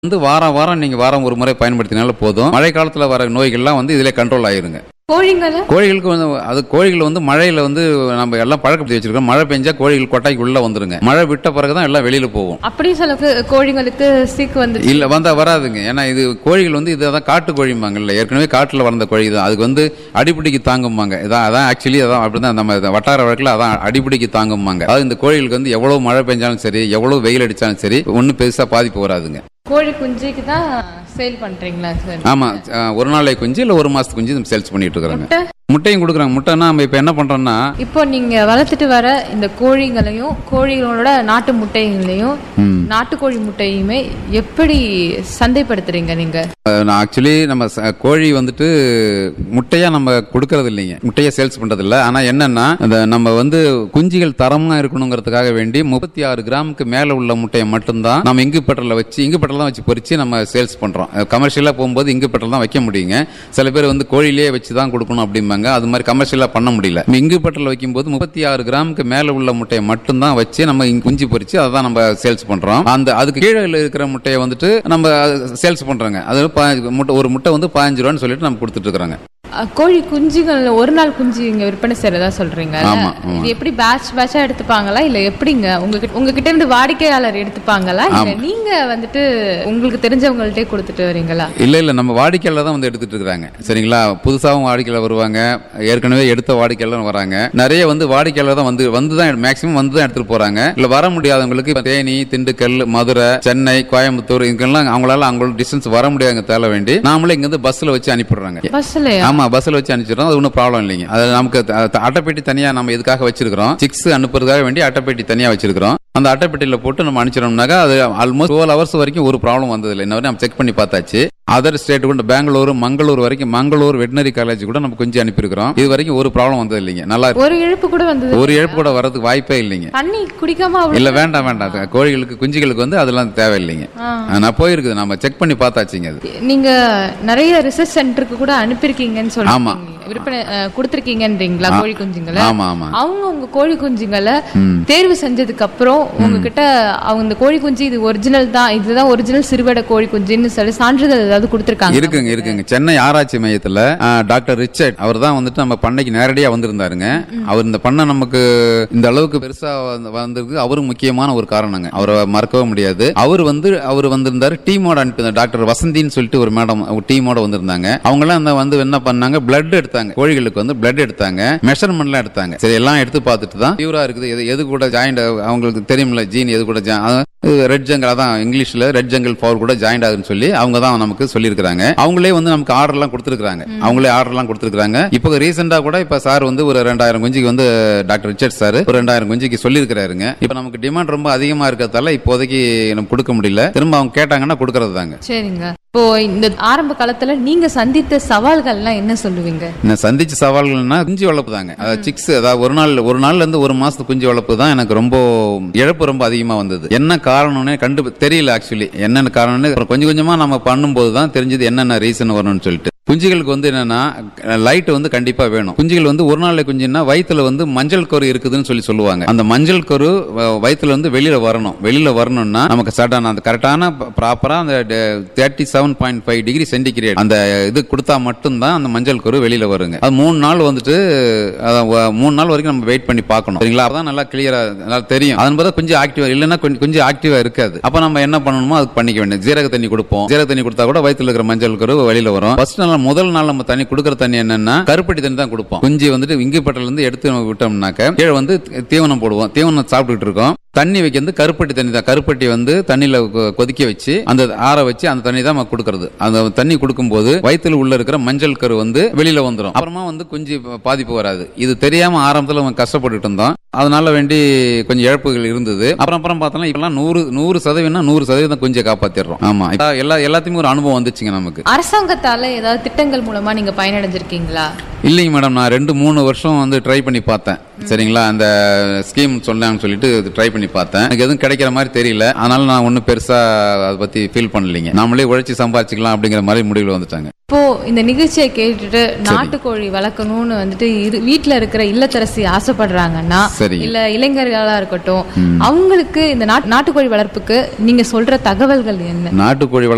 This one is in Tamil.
வந்து வாரம் வாரம் நீங்க வாரம் ஒரு முறை பயன்படுத்தினாலும் போதும் மழை காலத்துல வர நோய்கள்லாம் வந்து இதுல கண்ட்ரோல் ஆயிருங்க கோழிங்கள கோழிகளுக்கு வந்து அது கோழிகள் வந்து மழையில வந்து நம்ம எல்லாம் பழக்கப்படுத்தி வச்சிருக்கோம் மழை பெஞ்சா கோழிகள் கொட்டாய்க்கு உள்ள வந்துருங்க மழை விட்ட பிறகுதான் எல்லாம் வெளியில போகும் அப்படி சில கு- கோழிங்களுக்கு சீக்கு வந்து இல்ல வந்தா வராதுங்க ஏன்னா இது கோழிகள் வந்து இதான் காட்டு கோழிம்பாங்கல்ல ஏற்கனவே காட்டுல வளர்ந்த கோழி தான் அதுக்கு வந்து அடிப்பிடிக்கு தாங்கும்பாங்க இதான் அதான் ஆக்சுவலி அதான் அப்படிதான் நம்ம இத வட்டார வழக்கில் அதான் அடிப்பிடிக்கு தாங்கும்பாங்க அதாவது இந்த கோழிகளுக்கு வந்து எவ்வளவு மழை பெஞ்சாலும் சரி எவ்வளவு வெயில் அடிச்சாலும் சரி ஒன்றும் பெருசா பாதிப்பு வராதுங்க கோழி குஞ்சுக்கு தான் சேல் பண்றீங்களா சார் ஆமா அஹ், ஒரு நாளை குஞ்சு இல்ல ஒரு மாசத்து குஞ்சு சேல்ஸ் பண்ணிட்டு இருக்கிறாங்க முட்டை? முட்டையும் கொடுக்குறாங்க முட்டைன்னா நம்ம இப்ப என்ன பண்றோம்னா இப்போ நீங்க வளர்த்துட்டு வர இந்த கோழிங்களையும் கோழிகளோட நாட்டு முட்டைகளையும் நாட்டுக்கோழி முட்டையுமே எப்படி சந்தைப்படுத்துறீங்க நீங்க அஹ், நான் ஆக்சுவலி நம்ம ச- கோழி வந்துட்டு முட்டையா நம்ம கொடுக்கறது இல்லைங்க முட்டையை சேல்ஸ் பண்றது இல்ல ஆனா என்னன்னா அந்த நம்ம வந்து குஞ்சுகள் தரமா இருக்கணுங்கிறதுக்காக வேண்டி முப்பத்தி ஆறு கிராமுக்கு மேல உள்ள முட்டையை மட்டும்தான் நம்ம இங்கு பெட்டர்ல வச்சு இங்கு பெட்டர் தான் வச்சு பொரிச்சு நம்ம சேல்ஸ் பண்றோம் கமர்ஷியலா போகும்போது இங்கு பெட்டர் தான் வைக்க முடியுங்க சில பேர் வந்து கோழிலேயே வச்சு தான் கொடுக்கணும் அப்படிம்பாங்க அது மாதிரி கமர்ஷியலா பண்ண முடியல இங்கு பெட்டர்ல வைக்கும்போது முப்பத்தி ஆறு கிராமுக்கு மேல உள்ள முட்டையை மட்டும்தான் வச்சு நம்ம இங்க குஞ்சு பொரிச்சு அதை தான் நம்ம சேல்ஸ் பண்றோம் அந்த அதுக்கு கீழே இருக்கிற முட்டையை வந்துட்டு நம்ம சேல்ஸ் பண்றோங்க அது பா- முட்டை ஒரு முட்டை வந்து பதினஞ்சு ரூபான்னு சொல்லிட்டு நம்ம கொடுத்துட்டு இருக்கிறாங்க அஹ், கோழி குஞ்சுகள் ஒரு நாள் குஞ்சு இங்க விற்பனை செய்யறதா சொல்றீங்க ஆமா, ஆமா. இது எப்படி பேட்ச் பேட்சா எடுத்துப்பாங்களா இல்ல எப்படிங்க உங்ககிட்ட உங்ககிட்ட இருந்து வாடிக்கையாளர் எடுத்துப்பாங்களா இல்ல நீங்க வந்துட்டு உங்களுக்கு தெரிஞ்சவங்கள்ட்டே கொடுத்துட்டு வரீங்களா இல்ல இல்ல நம்ம வாடிக்கையாளர் தான் வந்து எடுத்துட்டு இருக்காங்க சரிங்களா புதுசாவும் வாடிக்கையாளர் வருவாங்க ஏற்கனவே எடுத்த வாடிக்கையாளர் வராங்க நிறைய வந்து வாடிக்கையாளர் தான் வந்து வந்து தான் மேக்சிமம் வந்து தான் எடுத்துட்டு போறாங்க இல்ல வர முடியாதவங்களுக்கு இப்ப தேனி திண்டுக்கல் மதுரை சென்னை கோயம்புத்தூர் இங்கெல்லாம் அவங்களால அவங்களோட டிஸ்டன்ஸ் வர முடியாதுங்க தேவை வேண்டி நாமளே இங்க இருந்து பஸ்ல வச்சு அனுப்பிடுறாங்க பஸ்லயா ஆமா பஸ்ல வச்சு அனுப்பிச்சிடுறோம் அது ஒன்றும் ப்ராப்ளம் இல்லைங்க அது நமக்கு த- த- அட்டைப்பெட்டி தனியா நம்ம இதுக்காக வச்சிருக்கிறோம் சிக்ஸ் அனுப்புறதுக்காக வேண்டி அட்டைப்பெட்டி தனியா வச்சிருக்கிறோம் அந்த அட்டைப்பெட்டியில போட்டு நம்ம அனுப்பிச்சிடோம்னாக்கா அது ஆல்மோஸ்ட் டுவெல் ஹவர்ஸ் வரைக்கும் ஒரு ப்ராப்ளம் வந்தது இல்லை இன்ன வரையும் நம்ம செக் பண்ணி பார்த்தாச்சு அதர் ஸ்டேட் கூட பெங்களூர் மங்களூர் வரைக்கும் மங்களூர் வெட்டினரி காலேஜ் கூட நம்ம கொஞ்சம் அனுப்பியிருக்கிறோம் இது வரைக்கும் ஒரு ப்ராப்ளம் வந்தது இல்லைங்க நல்லா இருக்கு. ஒரு இழப்பு கூட வந்தது ஒரு இழப்பு கூட வர்றதுக்கு வாய்ப்பே இல்லைங்க தண்ணி குடிக்காம அவ்வளவு- இல்ல வேண்டாம் வேண்டாம் அது கோழிகளுக்கு குஞ்சுகளுக்கு வந்து அதெல்லாம் தேவையில்லைங்க ஆ. நான் போயிருக்குது நம்ம செக் பண்ணி பார்த்தாச்சுங்க அது நீங்க நிறைய ரிசர்ச் சென்டருக்கு கூட அனுப்பியிருக்கீங்கன்னு ஆமா. சொல்லுங்க விற்பனை அஹ், கொடுத்திருக்கீங்கன்றீங்களா கோழி குஞ்சுங்களை ஆமா ஆமா அவங்க உங்க கோழி குஞ்சுங்களை தேர்வு செஞ்சதுக்கு அப்புறம் உங்ககிட்ட அவங்க இந்த கோழி குஞ்சு இது ஒரிஜினல் தான் இதுதான் ஒரிஜினல் சிறுவடை கோழி குஞ்சுன்னு சொல்லி சான்றிதழ் ஏதாவது கொடுத்திருக்காங்க இருக்குங்க இருக்குங்க சென்னை ஆராய்ச்சி மையத்துல ஆ, டாக்டர் ரிச்சர்ட் அவர் தான் வந்துட்டு நம்ம பண்ணைக்கு நேரடியா வந்திருந்தாருங்க அவர் இந்த பண்ணை நமக்கு இந்த அளவுக்கு பெருசா வந்து- வந்திருக்கு அவரும் முக்கியமான ஒரு காரணங்க அவரை மறக்கவே முடியாது அவர் வந்து அவர் வந்திருந்தாரு டீமோட அனுப்பி டாக்டர் வசந்தின்னு சொல்லிட்டு ஒரு மேடம் டீமோட வந்திருந்தாங்க அவங்க எல்லாம் அந்த வந்து என்ன பண்ணாங்க பிளட் எடுத்தாங்க கோழிகளுக்கு வந்து பிளட் எடுத்தாங்க மெஷர்மெண்ட்லாம் எடுத்தாங்க சரி எல்லாம் எடுத்து பார்த்துட்டு தான் பியூரா இருக்குது எது எது கூட ஜாயிண்ட் அவங்களுக்கு தெரியும்ல ஜீன் எது கூட ரெட் ஜங்கல் அதான் இங்கிலீஷ்ல ரெட் ஜங்கல் பவர் கூட ஜாயிண்ட் ஆகுதுன்னு சொல்லி அவங்க தான் நமக்கு சொல்லியிருக்காங்க அவங்களே வந்து நமக்கு ஆர்டர் எல்லாம் கொடுத்துருக்காங்க அவங்களே ஆர்டர் எல்லாம் கொடுத்துருக்காங்க இப்போ ரீசெண்டா கூட இப்ப சார் வந்து ஒரு ரெண்டாயிரம் குஞ்சுக்கு வந்து டாக்டர் ரிச்சர்ட் சார் ஒரு ரெண்டாயிரம் குஞ்சுக்கு சொல்லியிருக்கிறாருங்க இப்போ நமக்கு டிமாண்ட் ரொம்ப அதிகமா இருக்கிறதால இப்போதைக்கு நம்ம கொடுக்க முடியல திரும்ப அவங்க கேட்டாங்கன்னா கொடுக்கறது தாங்க சரிங்க இப்போ இந்த ஆரம்ப காலத்துல நீங்க சந்தித்த சவால்கள்லாம் என்ன சொல்லுவீங்க நான் சந்திச்ச சவால்கள்னா குஞ்சு வளர்ப்பு தாங்க அதாவது சிக்ஸ் அதாவது ஒரு நாள் ஒரு நாள்ல இருந்து ஒரு மாசத்து குஞ்சு வளர்ப்பு தான் எனக்கு ரொம்ப இழப்பு ரொம்ப அதிகமா வந்தது என்ன காரணம்னு கண்டு தெரியல ஆக்சுவலி என்னென்ன காரணம்னு அப்புறம் கொஞ்சம் கொஞ்சமா நம்ம பண்ணும்போது தான் தெரிஞ்சது என்னென்ன ரீசன் வரணும்னு சொல்லிட்டு குஞ்சுகளுக்கு வந்து என்னன்னா லைட் வந்து கண்டிப்பா வேணும் குஞ்சுகள் வந்து ஒரு நாள் குஞ்சுன்னா வயித்துல வந்து மஞ்சள் கரு இருக்குதுன்னு சொல்லி சொல்லுவாங்க அந்த மஞ்சள் கரு வ- வயித்துல வந்து வெளியில வரணும் வெளியில வரணும்னா நமக்கு சடன் அந்த கரெக்டான ப்ராப்பரா அந்த thirty seven point five degree centigrade அந்த இது கொடுத்தா மட்டும்தான் அந்த மஞ்சள் கரு வெளியில வருங்க அது மூணு நாள் வந்துட்டு அதான் வ- மூணு நாள் வரைக்கும் நம்ம வெயிட் பண்ணி பார்க்கணும் சரிங்களா அதான் நல்லா கிளியரா நல்லா தெரியும் அதன் பிறகு கொஞ்சம் ஆக்டிவா இல்லைன்னா கொஞ்சம் கொஞ்சம் ஆக்டிவா இருக்காது அப்ப நம்ம என்ன பண்ணணுமோ அதுக்கு பண்ணிக்க வேண்டியது ஜீரக தண்ணி கொடுப்போம் ஜீரக தண்ணி கொடுத்தா கூட வயித்துல இருக்கிற மஞ்சள் கரு வெளியில வரும் ஃபர்ஸ்ட் நாள் முதல் நாள் நம்ம தண்ணி கொடுக்குற தண்ணி என்னன்னா கருப்பட்டி தண்ணி தான் கொடுப்போம் குஞ்சு வந்துட்டு இங்குப்பட்டில இருந்து எடுத்து நம்ம விட்டோம்னாக்க கீழே வந்து தீவனம் போடுவோம் தீவனம் சாப்பிட்டுட்டு இருக்கோம் தண்ணி வைக்கிறது கருப்பட்டி தண்ணி தான் கருப்பட்டி வந்து தண்ணியில கொ- கொதிக்க வச்சு அந்த ஆற வச்சு அந்த தண்ணி தான் நம்ம கொடுக்கறது அந்த தண்ணி கொடுக்கும்போது வயித்துல உள்ள இருக்கிற மஞ்சள் கரு வந்து வெளியில வந்துடும் அப்புறமா வந்து குஞ்சு பாதிப்பு வராது இது தெரியாம ஆரம்பத்துல நம்ம கஷ்டப்பட்டுட்டு இருந்தோம் அதனால வேண்டி கொஞ்சம் இழப்புகள் இருந்தது அப்புறம் அப்புறம் பார்த்தோம்னா இப்பெல்லாம் நூறு நூறு சதவீதம் நூறு சதவீதம் குஞ்சை காப்பாத்திடுறோம் ஆமா இப்ப எல்லா எல்லாத்தையுமே ஒரு அனுபவம் வந்துச்சுங்க நமக்கு அரசாங்கத்தால ஏதாவது திட்டங்கள் மூலமா நீங்க பயனடைஞ்சிருக்கீங்களா இல்லைங்க மேடம் நான் ரெண்டு மூணு வருஷம் வந்து ட்ரை பண்ணி பார்த்தேன் சரிங்களா அந்த ஸ்கீம் சொன்னாங்கன்னு சொல்லிட்டு ட்ரை பண்ணி பார்த்தேன் எனக்கு எதுவும் கிடைக்கிற மாதிரி தெரியல அதனால நான் ஒன்றும் பெருசா அதை பத்தி ஃபீல் பண்ணலைங்க நம்மளே உழைச்சி சம்பாதிச்சுக்கலாம் அப்படிங்கிற மாதிரி முடிவில் வந்துட்டாங்க இப்போ இந்த நிகழ்ச்சியை கேட்டுட்டு நாட்டுக்கோழி வளர்க்கணும்னு வந்துட்டு இரு- வீட்ல இருக்கிற இல்லத்தரசி ஆசைப்படுறாங்கன்னா சரிங்க. இல்ல இளைஞர்களா இருக்கட்டும் அவங்களுக்கு இந்த நாட்டு- நாட்டுக்கோழி வளர்ப்புக்கு நீங்க சொல்ற தகவல்கள் என்ன நாட்டுக்கோழி